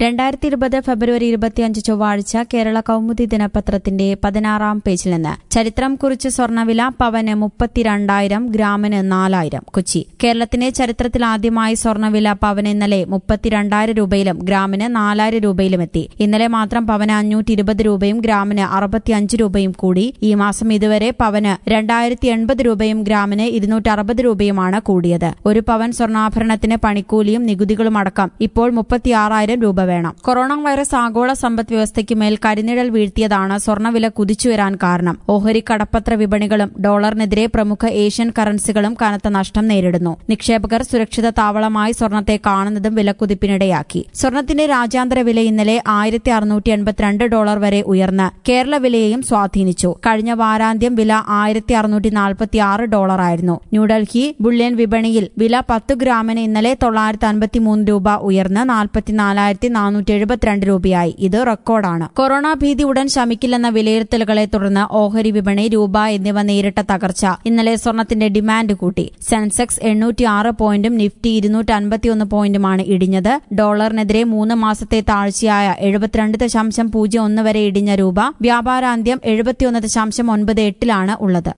രണ്ടായിരത്തി ഇരുപത് ഫെബ്രുവരി ഇരുപത്തിയഞ്ച് ചൊവ്വാഴ്ച കേരള കൗമുദി ദിനപത്രത്തിന്റെ പതിനാറാം പേജിൽ നിന്ന് ചരിത്രം കുറിച്ച് സ്വർണ്ണവില പവന് മുപ്പത്തിരണ്ടായിരം ഗ്രാമിന് നാലായിരം കൊച്ചി കേരളത്തിന്റെ ചരിത്രത്തിൽ ആദ്യമായി സ്വർണ്ണവില പവന് ഇന്നലെ മുപ്പത്തിരണ്ടായിരം രൂപയിലും ഗ്രാമിന് നാലായിരം രൂപയിലും എത്തി ഇന്നലെ മാത്രം പവന് അഞ്ഞൂറ്റി ഇരുപത് രൂപയും ഗ്രാമിന് അറുപത്തിയഞ്ച് രൂപയും കൂടി ഈ മാസം ഇതുവരെ പവന് രണ്ടായിരത്തി എൺപത് രൂപയും ഗ്രാമിന് ഇരുന്നൂറ്റി അറുപത് രൂപയുമാണ് കൂടിയത് ഒരു പവൻ സ്വർണ്ണാഭരണത്തിന് പണിക്കൂലിയും നികുതികളും അടക്കം ഇപ്പോൾ മുപ്പത്തിയാറായിരം രൂപ വേണം കൊറോണ വൈറസ് ആഗോള സമ്പദ് വ്യവസ്ഥയ്ക്ക് മേൽ കരിനിഴൽ വീഴ്ത്തിയതാണ് സ്വർണ്ണവില കുതിച്ചുയരാൻ കാരണം ഓഹരി കടപ്പത്ര വിപണികളും ഡോളറിനെതിരെ പ്രമുഖ ഏഷ്യൻ കറൻസികളും കനത്ത നഷ്ടം നേരിടുന്നു നിക്ഷേപകർ സുരക്ഷിത താവളമായി സ്വർണത്തെ കാണുന്നതും വിലക്കുതിപ്പിനിടയാക്കി സ്വർണത്തിന്റെ രാജ്യാന്തര വില ഇന്നലെ ആയിരത്തി അറുന്നൂറ്റി എൺപത്തിരണ്ട് ഡോളർ വരെ ഉയർന്ന് കേരള വിലയെയും സ്വാധീനിച്ചു കഴിഞ്ഞ വാരാന്ത്യം വില ആയിരത്തി അറുന്നൂറ്റി നാൽപ്പത്തി ആറ് ഡോളറായിരുന്നു ന്യൂഡൽഹി ബുള്ളിയൻ വിപണിയിൽ വില പത്ത് ഗ്രാമിന് ഇന്നലെ തൊള്ളായിരത്തി അൻപത്തിമൂന്ന് രൂപ ഉയർന്ന് നാൽപ്പത്തിനാലായിരത്തി നാനൂറ്റി എഴുപത്തിരണ്ട് രൂപയായി ഇത് റെക്കോർഡാണ് കൊറോണ ഭീതി ഉടൻ ശമിക്കില്ലെന്ന വിലയിരുത്തലുകളെ തുടർന്ന് ഓഹരി വിപണി രൂപ എന്നിവ നേരിട്ട തകർച്ച ഇന്നലെ സ്വർണത്തിന്റെ ഡിമാൻഡ് കൂട്ടി സെൻസെക്സ് എണ്ണൂറ്റി ആറ് പോയിന്റും നിഫ്റ്റി ഇരുന്നൂറ്റി അൻപത്തിയൊന്ന് പോയിന്റുമാണ് ഇടിഞ്ഞത് ഡോളറിനെതിരെ മൂന്ന് മാസത്തെ താഴ്ചയായ എഴുപത്തിരണ്ട് ദശാംശം പൂജ്യം ഒന്ന് വരെ ഇടിഞ്ഞ രൂപ വ്യാപാരാന്ത്യം എഴുപത്തിയൊന്ന് ദശാംശം ഒൻപത് എട്ടിലാണ് ഉള്ളത്